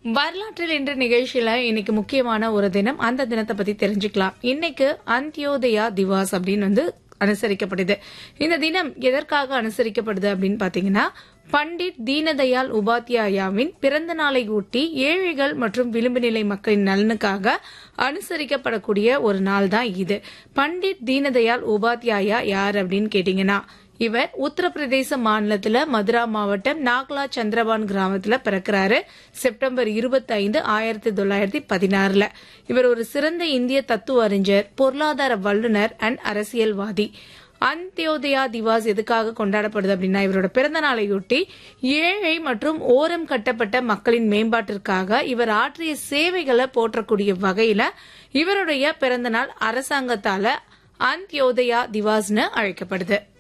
வரலாற்றில் இன்று நிகழ்ச்சியில இன்னைக்கு முக்கியமான ஒரு தினம் அந்த தினத்தை பத்தி தெரிஞ்சுக்கலாம் இன்னைக்கு அந்தியோதயா திவாஸ் அப்படின்னு வந்து அனுசரிக்கப்படுது இந்த தினம் எதற்காக அனுசரிக்கப்படுது அப்படின்னு பாத்தீங்கன்னா பண்டிட் தீனதயாள் உபாத்யாயாவின் பிறந்த நாளை ஒட்டி ஏழைகள் மற்றும் விளிம்பு நிலை மக்களின் நலனுக்காக அனுசரிக்கப்படக்கூடிய ஒரு நாள் தான் இது பண்டிட் தீனதயாள் உபாத்யாயா யார் அப்படின்னு கேட்டீங்கன்னா இவர் உத்தரப்பிரதேச மாநிலத்துல மதுரா மாவட்டம் நாக்லா சந்திரபான் கிராமத்துல பிறக்கிறாரு செப்டம்பர் இருபத்தி ஐந்து ஆயிரத்தி தொள்ளாயிரத்தி பதினாறுல இவர் ஒரு சிறந்த இந்திய தத்துவ அறிஞர் பொருளாதார வல்லுநர் அண்ட் அரசியல்வாதி அந்தியோதயா திவாஸ் எதுக்காக கொண்டாடப்படுது அப்படின்னா இவரோட பிறந்த நாளையொட்டி ஏழை மற்றும் ஓரம் கட்டப்பட்ட மக்களின் மேம்பாட்டிற்காக இவர் ஆற்றிய சேவைகளை போற்றக்கூடிய வகையில இவருடைய பிறந்த நாள் அரசாங்கத்தால அந்தியோதயா திவாஸ்னு அழைக்கப்படுது